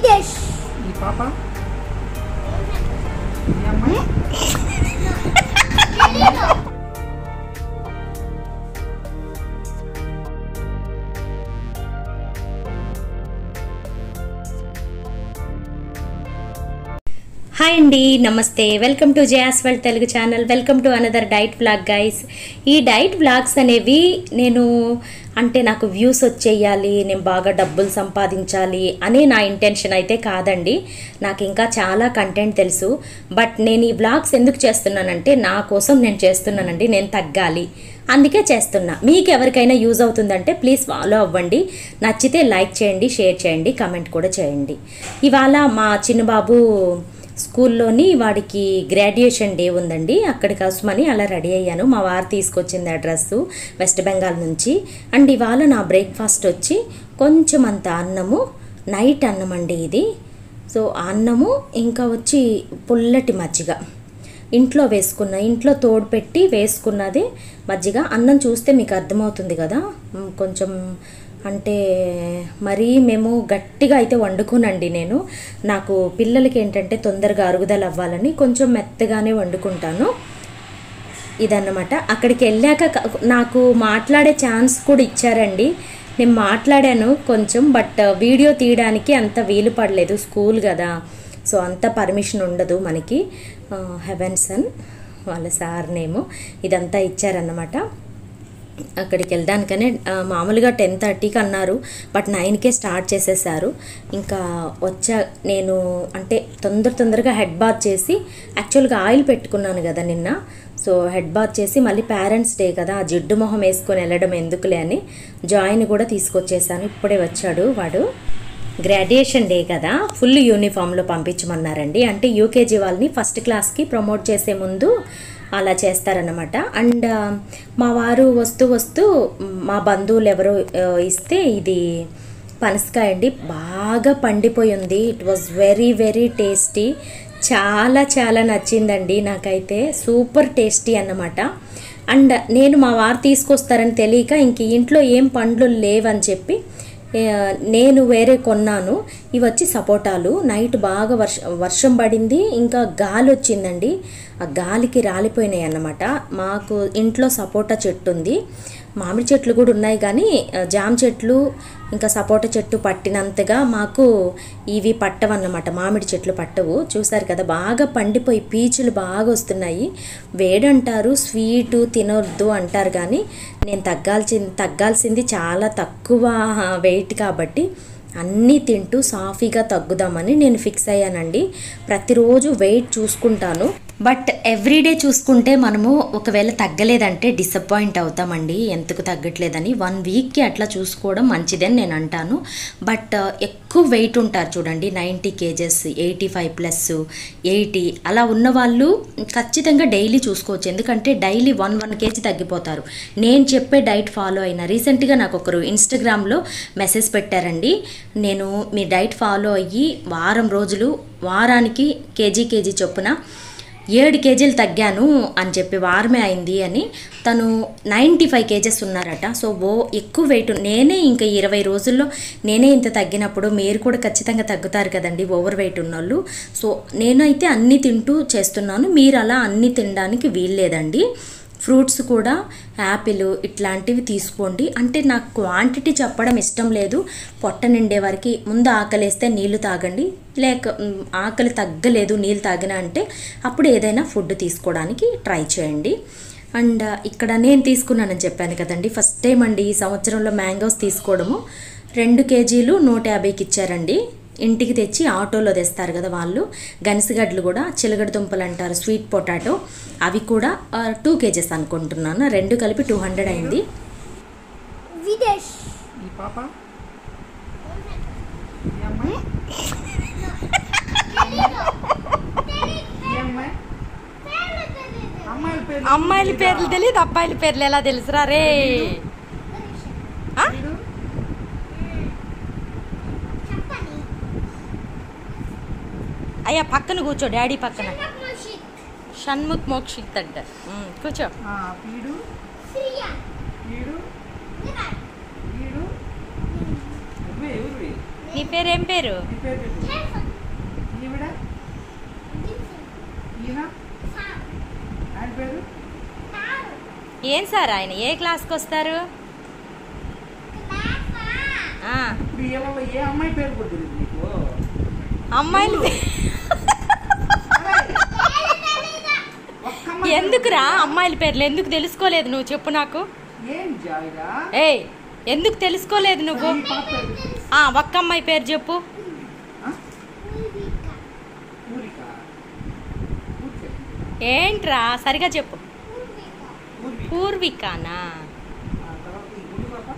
విదేశ్ ఈ పాప ఈ అమ్మాయి హాయ్ అండి నమస్తే welcome to Jaya's world Telugu channel welcome to another diet vlog guys ఈ డైట్ వ్లాగ్స్ అనేవి నేను అంటే నాకు వ్యూస్ వచ్చేయాలి నేను బాగా డబ్బులు సంపాదించాలి అని నా ఇంటెన్షన్ అయితే కాదండి నాకు ఇంకా చాలా కంటెంట్ తెలుసు బట్ నేను ఈ వ్లాగ్స్ ఎందుకు చేస్తున్నానంటే నా కోసం నేను చేస్తున్నానండి నేను తగ్గాలి అందుకే చేస్తున్నా మీకు ఎవరికైనా యూజ్ అవుతుందంటే ప్లీజ్ ఫాలో అవ్వండి నచ్చితే లైక్ చేయండి షేర్ చేయండి కమెంట్ కూడా చేయండి ఇవాళ మా చిన్నబాబు స్కూల్లోని వాడికి గ్రాడ్యుయేషన్ డే ఉందండి అక్కడి కోసమని అలా రెడీ అయ్యాను మా వారు తీసుకొచ్చింది ఆ డ్రెస్సు వెస్ట్ బెంగాల్ నుంచి అండ్ ఇవాళ నా బ్రేక్ఫాస్ట్ వచ్చి కొంచెం అంత అన్నము నైట్ అన్నం అండి ఇది సో ఆ అన్నము ఇంకా వచ్చి పుల్లటి మజ్జిగ ఇంట్లో వేసుకున్న ఇంట్లో తోడు పెట్టి వేసుకున్నది మజ్జిగ అన్నం చూస్తే మీకు అర్థమవుతుంది కదా మ్, కొంచెం అంటే మరీ మేము గట్టిగా అయితే వండుకోనండి నేను నాకు పిల్లలకి ఏంటంటే తొందరగా అరుగుదల అవ్వాలని కొంచెం మెత్తగానే వండుకుంటాను ఇదన్నమాట అక్కడికి వెళ్ళాక క- నాకు మాట్లాడే ఛాన్స్ కూడా ఇచ్చారండి నేను మాట్లాడాను కొంచెం బట్ వీడియో తీయడానికి అంత వీలు పడలేదు స్కూల్ కదా సో అంత పర్మిషన్ ఉండదు మనకి హెవెన్ సన్ వాళ్ళ సార్ నేము ఇదంతా ఇచ్చారన్నమాట అక్కడికి వెళ్ళడానికనే ఆ, మామూలుగా టెన్ థర్టీకి అన్నారు బట్ నైన్కే స్టార్ట్ చేసేసారు ఇంకా వచ్చా నేను అంటే తొందర తొందరగా హెడ్ బాత్ చేసి యాక్చువల్గా ఆయిల్ పెట్టుకున్నాను కదా నిన్న సో హెడ్ బాత్ చేసి మళ్ళీ పేరెంట్స్ డే కదా ఆ జిడ్డు మొహం వేసుకొని వెళ్ళడం ఎందుకులే అని జాయిన్ కూడా తీసుకొచ్చేసాను ఇప్పుడే వచ్చాడు వాడు గ్రాడ్యుయేషన్ డే కదా ఫుల్ యూనిఫామ్లో పంపించమన్నారండి అంటే యూకేజీ వాళ్ళని ఫస్ట్ క్లాస్కి ప్రమోట్ చేసే ముందు అలా చేస్తారన్నమాట అండ్ మా వారు వస్తూ వస్తూ మా బంధువులు ఎవరో ఆ, ఇస్తే ఇది పనసకాయ అండి బాగా పండిపోయి ఉంది it was very very tasty చాలా చాలా నచ్చిందండి నాకైతే సూపర్ టేస్టీ అన్నమాట అండ్ నేను మా వారు తీసుకొస్తారని తెలియక ఇంక ఇంట్లో ఏం పండ్లు లేవని చెప్పి ఏ, నేను వేరే కొన్నాను ఇవి వచ్చి సపోటాలు నైట్ బాగా వర్ష వర్షం పడింది ఇంకా గాలి వచ్చిందండి ఆ గాలికి రాలిపోయినాయి అన్నమాట మాకు ఇంట్లో సపోటా చెట్టు ఉంది మామిడి చెట్లు కూడా ఉన్నాయి కానీ ఆ, జామ చెట్లు ఇంకా సపోటా చెట్టు పట్టినంతగా మాకు ఇవి పట్టవన్నమాట మామిడి చెట్లు పట్టవు చూసారు కదా బాగా పండిపోయి పీచులు బాగా వస్తున్నాయి వేడంటారు స్వీటు తినొద్దు అంటారు కానీ నేను తగ్గాల్సింది తగ్గాల్సింది చాలా తక్కువ వెయిట్ కాబట్టి అన్నీ తింటూ సాఫీగా తగ్గుదామని నేను ఫిక్స్ అయ్యానండి ప్రతిరోజు వెయిట్ చూసుకుంటాను బట్ ఎవ్రీడే చూసుకుంటే మనము ఒకవేళ తగ్గలేదంటే డిసప్పాయింట్ అవుతామండి ఎందుకు తగ్గట్లేదని వన్ వీక్కి అట్లా చూసుకోవడం మంచిదని నేను అంటాను బట్ ఎక్కువ వెయిట్ ఉంటారు చూడండి ninety kgs eighty five plus eighty అలా ఉన్న వాళ్ళు ఖచ్చితంగా డైలీ చూసుకోవచ్చు ఎందుకంటే డైలీ వన్ వన్ కేజీ తగ్గిపోతారు నేను చెప్పే డైట్ ఫాలో అయిన రీసెంట్గా నాకు ఒకరు ఇన్స్టాగ్రామ్లో మెసేజ్ పెట్టారండి నేను మీ డైట్ ఫాలో అయ్యి వారం రోజులు వారానికి కేజీ కేజీ చొప్పున ఏడు కేజీలు తగ్గాను అని చెప్పి వారమే అయింది అని తను నైంటీ ఫైవ్ కేజెస్ ఉన్నారట సో ఓ ఎక్కువ వెయిట్ నేనే ఇంకా ఇరవై రోజుల్లో నేనే ఇంత తగ్గినప్పుడు మీరు కూడా ఖచ్చితంగా తగ్గుతారు కదండి ఓవర్ వెయిట్ ఉన్నోళ్ళు సో నేనైతే అన్నీ తింటూ చేస్తున్నాను మీరు అలా అన్నీ తినడానికి వీల్లేదండి ఫ్రూట్స్ కూడా యాపిల్ ఇట్లాంటివి తీసుకోండి అంటే నాకు క్వాంటిటీ చెప్పడం ఇష్టం లేదు పొట్ట నిండే వారికి ముందు ఆకలేస్తే నీళ్లు తాగండి లేక మ్, ఆకలి తగ్గలేదు నీళ్ళు తాగినా అంటే అప్పుడు ఏదైనా ఫుడ్ తీసుకోవడానికి ట్రై చేయండి అండ్ ఇక్కడ నేను తీసుకున్నానని చెప్పాను కదండి ఫస్ట్ టైం అండి ఈ సంవత్సరంలో మ్యాంగోస్ తీసుకోవడము రెండు కేజీలు నూట యాభైకి ఇచ్చారండి ఇంటికి తెచ్చి ఆటోలో తెస్తారు కదా వాళ్ళు గనిసగడ్డలు కూడా చిలగడ దుంపలు అంటారు స్వీట్ పొటాటో అవి కూడా టూ కేజెస్ అనుకుంటున్నాను రెండు కలిపి టూ హండ్రెడ్ అయింది విదేశ్ ఈ పాప ఈ అమ్మాయి ఈ అమ్మాయి అమ్మాయిల పేరు అమ్మాయిల పేర్లు తెలియదు అబ్బాయిల పేర్లు ఎలా తెలుసురా రే వీడు అయ్యా పక్కన కూర్చో డాడీ పక్కన షణ్ముఖ్ మోక్షిత్ అంట ఉమ్, కూర్చో ఆ, వీడు వీడు వీడు నువ్వే ఎవరివి నీ పేరు ఏం పేరు నీ పేరు చెప్పు ఈవిడ ఈయన ఆయన పేరు ఏం సార్ ఆయన ఏ క్లాస్కి వస్తారు ఆ, ఇప్పుడు ఏ వాళ్ళ ఏ అమ్మాయి పేరు కూడా తెలియదు నీకు అమ్మాయిలు ఒక్క అమ్మాయి ఎందుకురా అమ్మాయిల పేర్లు ఎందుకు తెలుసుకోలేదు నువ్వు చెప్పు నాకు ఏం జాయిగా ఏయ్ ఎందుకు తెలుసుకోలేదు నువ్వు ఈ పాప పేరు ఆ ఒక్క అమ్మాయి పేరు చెప్పు ఆ? పూరిక పూరిక ఏంట్రా సరిగా చెప్పు పూర్విక పూర్వికానా ఆ తర్వాత ఈ గుడి పాప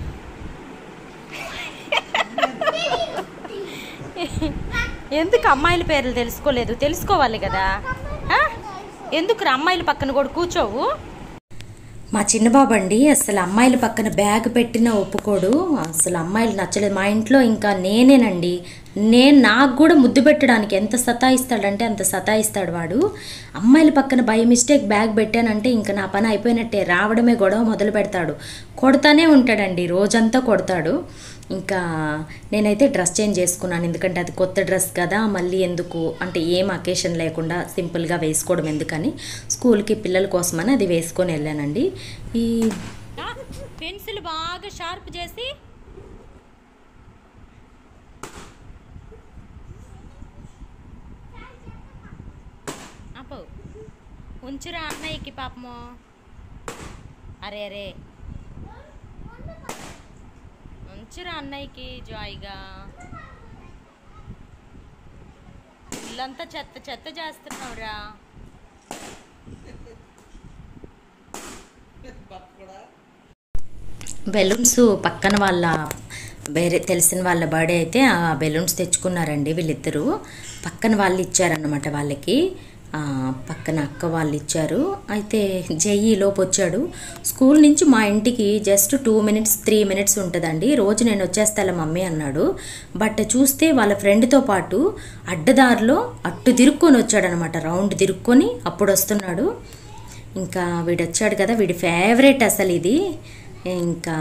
ఎందుకు అమ్మాయిల పేర్లు తెలుసుకోలేదు తెలుసుకోవాలి కదా ఆ? ఎందుకురా అమ్మాయిల పక్కన కూడా కూర్చోవు మా చిన్నబాబు అండి అసలు అమ్మాయిల పక్కన బ్యాగ్ పెట్టిన ఒప్పుకోడు అసలు అమ్మాయిలు నచ్చలేదు మా ఇంట్లో ఇంకా నేనేనండి నేను నాకు కూడా ముద్దు పెట్టడానికి ఎంత సతాయిస్తాడంటే అంత సతాయిస్తాడు వాడు అమ్మాయిల పక్కన బై మిస్టేక్ బ్యాగ్ పెట్టానంటే ఇంకా నా పని అయిపోయినట్టే రావడమే గొడవ మొదలు పెడతాడు కొడతానే ఉంటాడండి రోజంతా కొడతాడు ఇంకా నేనైతే డ్రెస్ చేంజ్ చేసుకున్నాను ఎందుకంటే అది కొత్త డ్రెస్ కదా మళ్ళీ ఎందుకు అంటే ఏం అకేషన్ లేకుండా సింపుల్గా వేసుకోవడం ఎందుకని స్కూల్కి పిల్లల కోసమని అది వేసుకొని వెళ్ళానండి ఈ పెన్సిల్ బాగా షార్ప్ చేసి అప్పు ఉంచురా అన్నయ్యకి పాపము అరే అరే ఉంచురా అన్నయ్యకి జాయిగా ఇల్లంతా చెత్త చెత్త చేస్తున్నావురా బెలూన్స్ పక్కన వాళ్ళ వేరే తెలిసిన వాళ్ళ బర్త్డే అయితే ఆ బెలూన్స్ తెచ్చుకున్నారండి వీళ్ళిద్దరూ పక్కన వాళ్ళు ఇచ్చారన్నమాట వాళ్ళకి ఆ, పక్కన అక్క వాళ్ళు ఇచ్చారు అయితే జయ్యి లోపు వచ్చాడు స్కూల్ నుంచి మా ఇంటికి just two minutes three minutes ఉంటుందండి రోజు నేను వచ్చేస్తాలే మమ్మీ అన్నాడు బట్ చూస్తే వాళ్ళ ఫ్రెండ్తో పాటు అడ్డదారిలో అట్టు తిరుక్కొని వచ్చాడనమాట రౌండ్ తిరుక్కొని అప్పుడు వస్తున్నాడు ఇంకా వీడు వచ్చాడు కదా వీడి ఫేవరెట్ అసలు ఇది ఇంకా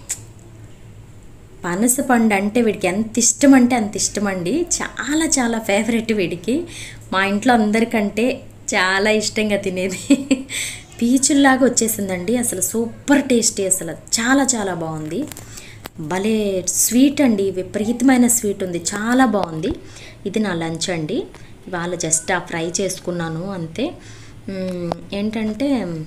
పనస పండు అంటే వీడికి ఎంత ఇష్టం అంటే అంత ఇష్టం అండి చాలా చాలా ఫేవరెట్ వీడికి మా ఇంట్లో అందరికంటే చాలా ఇష్టంగా తినేది పీచుల్లాగా వచ్చేసిందండి అసలు సూపర్ టేస్టీ అసలు చాలా చాలా బాగుంది భలే స్వీట్ అండి విపరీతమైన స్వీట్ ఉంది చాలా బాగుంది ఇది నా లంచ్ అండి ఇవాళ జస్ట్ ఆ ఫ్రై చేసుకున్నాను అంతే మ్, ఏంటంటే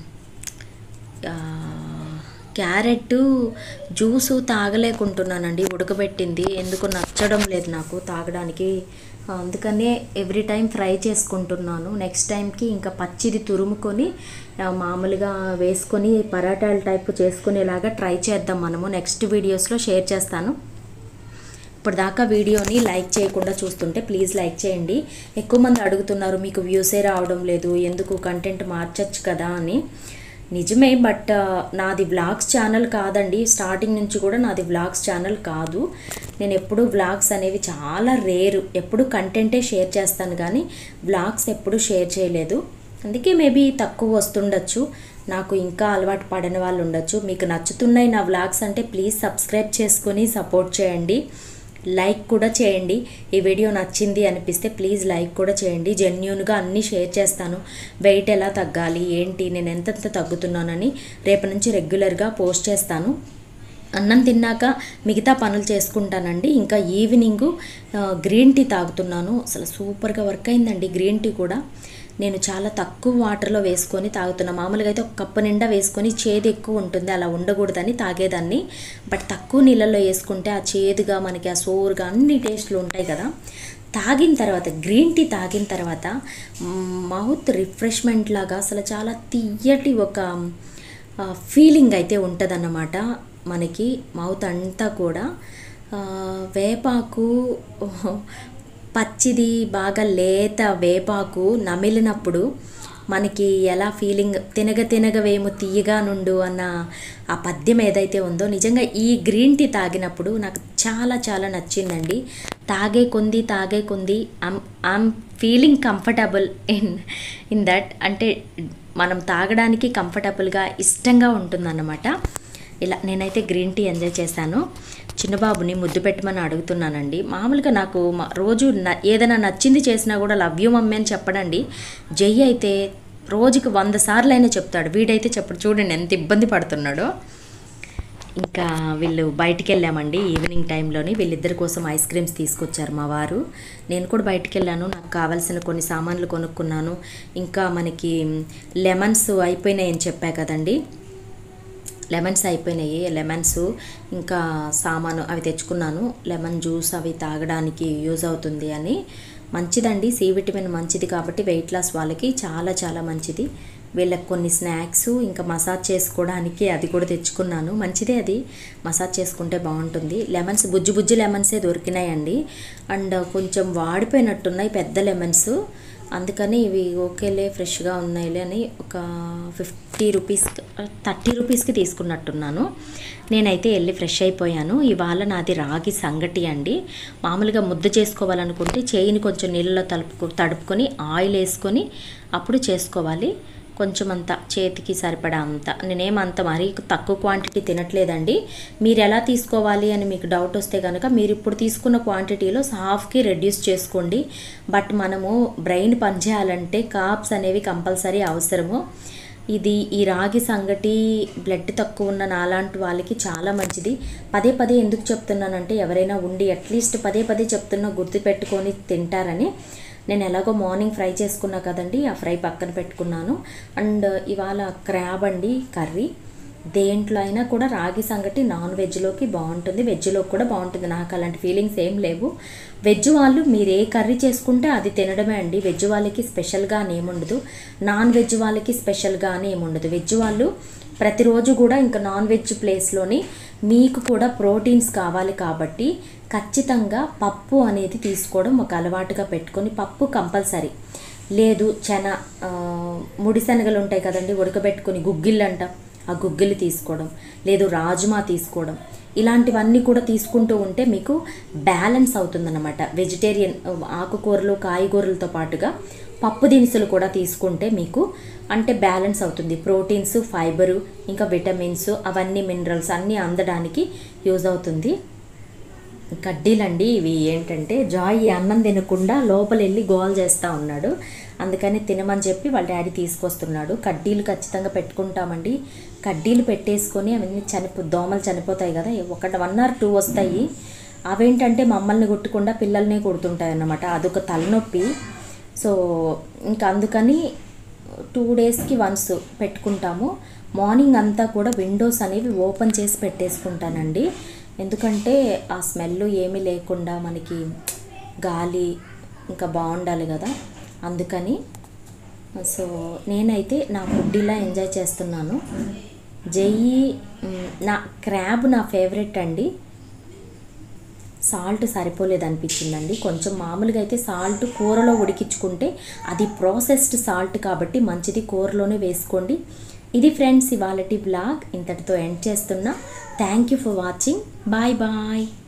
ఆ, క్యారెట్ జ్యూసు తాగలేకుంటున్నానండి ఉడకబెట్టింది ఎందుకు నచ్చడం లేదు నాకు తాగడానికి అందుకనే ఎవ్రీ టైం ఫ్రై చేసుకుంటున్నాను నెక్స్ట్ టైంకి ఇంకా పచ్చిది తురుముకొని ఆ, మామూలుగా వేసుకొని పరాటాల టైప్ చేసుకునేలాగా ట్రై చేద్దాం మనము నెక్స్ట్ వీడియోస్లో షేర్ చేస్తాను ఇప్పుడు దాకా వీడియోని లైక్ చేయకుండా చూస్తుంటే ప్లీజ్ లైక్ చేయండి ఎక్కువ మంది అడుగుతున్నారు మీకు వ్యూసే రావడం లేదు ఎందుకు కంటెంట్ మార్చచ్చు కదా అని నిజమే బట్ నాది వ్లాగ్స్ ఛానల్ కాదండి స్టార్టింగ్ నుంచి కూడా నాది వ్లాగ్స్ ఛానల్ కాదు నేను ఎప్పుడు వ్లాగ్స్ అనేవి చాలా రేరు ఎప్పుడు కంటెంటే షేర్ చేస్తాను కానీ వ్లాగ్స్ ఎప్పుడు షేర్ చేయలేదు అందుకే మేబీ తక్కువ వస్తుండొచ్చు నాకు ఇంకా అలవాటు పడని వాళ్ళు ఉండొచ్చు మీకు నచ్చుతున్నాయి నా వ్లాగ్స్ అంటే ప్లీజ్ సబ్స్క్రైబ్ చేసుకొని సపోర్ట్ చేయండి లైక్ కూడా చేయండి ఈ వీడియో నచ్చింది అనిపిస్తే ప్లీజ్ లైక్ కూడా చేయండి జెన్యున్గా అన్నీ షేర్ చేస్తాను వెయిట్ ఎలా తగ్గాలి ఏంటి నేను ఎంతెంత తగ్గుతున్నానని రేపు నుంచి రెగ్యులర్గా పోస్ట్ చేస్తాను అన్నం తిన్నాక మిగతా పనులు చేసుకుంటానండి ఇంకా ఈవినింగ్ గ్రీన్ టీ తాగుతున్నాను అసలు సూపర్గా వర్క్ అయిందండి గ్రీన్ టీ కూడా నేను చాలా తక్కువ వాటర్లో వేసుకొని తాగుతున్నా మామూలుగా అయితే ఒక కప్పు నిండా వేసుకొని చేదు ఎక్కువ ఉంటుంది అలా ఉండకూడదని తాగేదాన్ని బట్ తక్కువ నీళ్ళల్లో వేసుకుంటే ఆ చేదుగా మనకి ఆ సోరుగా అన్ని టేస్ట్లు ఉంటాయి కదా తాగిన తర్వాత గ్రీన్ టీ తాగిన తర్వాత మౌత్ రిఫ్రెష్మెంట్ లాగా అసలు చాలా తీయటి ఒక ఫీలింగ్ అయితే ఉంటుందన్నమాట మనకి మౌత్ అంతా కూడా ఆ, వేపాకు పచ్చిది బాగా లేత వేపాకు నమిలినప్పుడు మనకి ఎలా ఫీలింగ్ తినగ తినగవేమో తీయగా నుండు అన్న ఆ పద్యం ఏదైతే ఉందో నిజంగా ఈ గ్రీన్ టీ తాగినప్పుడు నాకు చాలా చాలా నచ్చిందండి తాగే కొంది తాగే కొంది I'm I'm feeling comfortable in in that అంటే మనం తాగడానికి కంఫర్టబుల్గా ఇష్టంగా ఉంటుందన్నమాట ఇలా నేనైతే గ్రీన్ టీ ఎంజాయ్ చేశాను చిన్నబాబుని ముద్దు పెట్టమని అడుగుతున్నానండి మామూలుగా నాకు మా- రోజు న- ఏదైనా నచ్చింది చేసినా కూడా లవ్ యూ మమ్మీ అని చెప్పడండి జై అయితే రోజుకి వంద సార్లు అయినా చెప్తాడు వీడైతే చెప్పడు చూడండి ఎంత ఇబ్బంది పడుతున్నాడో ఇంకా వీళ్ళు బయటికి వెళ్ళామండి ఈవినింగ్ టైంలోని వీళ్ళిద్దరి కోసం ఐస్ క్రీమ్స్ తీసుకొచ్చారు మా వారు నేను కూడా బయటికి వెళ్ళాను నాకు కావాల్సిన కొన్ని సామాన్లు కొనుక్కున్నాను ఇంకా మనకి లెమన్స్ అయిపోయినాయని చెప్పా కదండి లెమన్స్ అయిపోయినాయి లెమన్స్ ఇంకా సామాను అవి తెచ్చుకున్నాను లెమన్ జ్యూస్ అవి తాగడానికి యూజ్ అవుతుంది అని మంచిదండి సి విటమిన్ మంచిది కాబట్టి వెయిట్ లాస్ వాళ్ళకి చాలా చాలా మంచిది వీళ్ళకి కొన్ని స్నాక్స్ ఇంకా మసాజ్ చేసుకోవడానికి అది కూడా తెచ్చుకున్నాను మంచిదే అది మసాజ్ చేసుకుంటే బాగుంటుంది లెమన్స్ బుజ్జి బుజ్జి లెమన్సే దొరికినాయండి అండ్ కొంచెం వాడిపోయినట్టున్నాయి పెద్ద లెమన్స్ అందుకని ఇవి ఓకేలే ఫ్రెష్గా ఉన్నాయిలే అని ఒక ఫిఫ్టీ రూపీస్ థర్టీ రూపీస్కి తీసుకున్నట్టున్నాను నేనైతే వెళ్ళి ఫ్రెష్ అయిపోయాను ఇవాళ నాది రాగి సంగటి అండి మామూలుగా ముద్ద చేసుకోవాలనుకుంటే చేయిని కొంచెం నీళ్ళలో తలుపుకు తడుపుకొని ఆయిల్ వేసుకొని అప్పుడు చేసుకోవాలి కొంచెం అంత చేతికి సరిపడా అంత నేనేమంత మరీ తక్కువ క్వాంటిటీ తినట్లేదండి మీరు ఎలా తీసుకోవాలి అని మీకు డౌట్ వస్తే కనుక మీరు ఇప్పుడు తీసుకున్న క్వాంటిటీలో హాఫ్కి రెడ్యూస్ చేసుకోండి బట్ మనము బ్రెయిన్ పనిచేయాలంటే కాప్స్ అనేవి కంపల్సరీ అవసరము ఇది ఈ రాగి సంగటి బ్లడ్ తక్కువ ఉన్న నాలాంటి వాళ్ళకి చాలా మంచిది పదే పదే ఎందుకు చెప్తున్నానంటే ఎవరైనా ఉండి అట్లీస్ట్ పదే పదే చెప్తున్నా గుర్తుపెట్టుకొని తింటారని నేను ఎలాగో మార్నింగ్ ఫ్రై చేసుకున్నా కదండి ఆ ఫ్రై పక్కన పెట్టుకున్నాను అండ్ ఇవాళ క్రాబ్ అండి కర్రీ దేంట్లో అయినా కూడా రాగి సంగటి నాన్ వెజ్లోకి బాగుంటుంది వెజ్లో కూడా బాగుంటుంది నాకు అలాంటి ఫీలింగ్స్ ఏం లేవు వెజ్ వాళ్ళు మీరు ఏ కర్రీ చేసుకుంటే అది తినడమే అండి వెజ్ వాళ్ళకి స్పెషల్గా అని ఏముండదు నాన్ వెజ్ వాళ్ళకి స్పెషల్గా అని ఏముండదు వెజ్ వాళ్ళు ప్రతిరోజు కూడా ఇంకా నాన్ వెజ్ ప్లేస్లోని మీకు కూడా ప్రోటీన్స్ కావాలి కాబట్టి ఖచ్చితంగా పప్పు అనేది తీసుకోవడం ఒక అలవాటుగా పెట్టుకొని పప్పు కంపల్సరీ లేదు చెన ఆ, ముడి శనగలు ఉంటాయి కదండి ఉడకబెట్టుకొని గుగ్గిళ్ళు అంట ఆ గుగ్గిళ్ళు తీసుకోవడం లేదు రాజ్మా తీసుకోవడం ఇలాంటివన్నీ కూడా తీసుకుంటూ ఉంటే మీకు బ్యాలెన్స్ అవుతుందన్నమాట వెజిటేరియన్ ఆకుకూరలు కాయగూరలతో పాటుగా పప్పు దినుసులు కూడా తీసుకుంటే మీకు అంటే బ్యాలెన్స్ అవుతుంది ప్రోటీన్స్ ఫైబరు ఇంకా విటమిన్స్ అవన్నీ మినరల్స్ అన్నీ అందడానికి యూజ్ అవుతుంది కడ్డీలండి ఇవి ఏంటంటే జాయ్ ఈ అన్నం తినకుండా లోపల వెళ్ళి గోల్ చేస్తూ ఉన్నాడు అందుకని తినమని చెప్పి వాళ్ళ డాడీ తీసుకొస్తున్నాడు కడ్డీలు ఖచ్చితంగా పెట్టుకుంటామండి కడ్డీలు పెట్టేసుకొని అవన్నీ చనిపో దోమలు చనిపోతాయి కదా ఒకటి వన్ ఆర్ టూ వస్తాయి అవేంటంటే మమ్మల్ని కొట్టకుండా పిల్లల్నే కొడుతుంటాయి అన్నమాట అదొక తలనొప్పి సో ఇంకా అందుకని టూ డేస్కి వన్స్ పెట్టుకుంటాము మార్నింగ్ అంతా కూడా విండోస్ అనేవి ఓపెన్ చేసి పెట్టేసుకుంటానండి ఎందుకంటే ఆ స్మెల్ ఏమీ లేకుండా మనకి గాలి ఇంకా బాగుండాలి కదా అందుకని సో నేనైతే నా ఫుడ్ ఇలా ఎంజాయ్ చేస్తున్నాను జెయ్యి మ్, నా క్రాబ్ నా ఫేవరెట్ అండి సాల్ట్ సరిపోలేదు అనిపించిందండి కొంచెం మామూలుగా అయితే సాల్ట్ కూరలో ఉడికించుకుంటే అది ప్రాసెస్డ్ సాల్ట్ కాబట్టి మంచిది కూరలోనే వేసుకోండి ఇది ఫ్రెండ్స్ ఇవాళటి బ్లాగ్ ఇంతటితో ఎండ్ చేస్తున్నా thank you for watching bye bye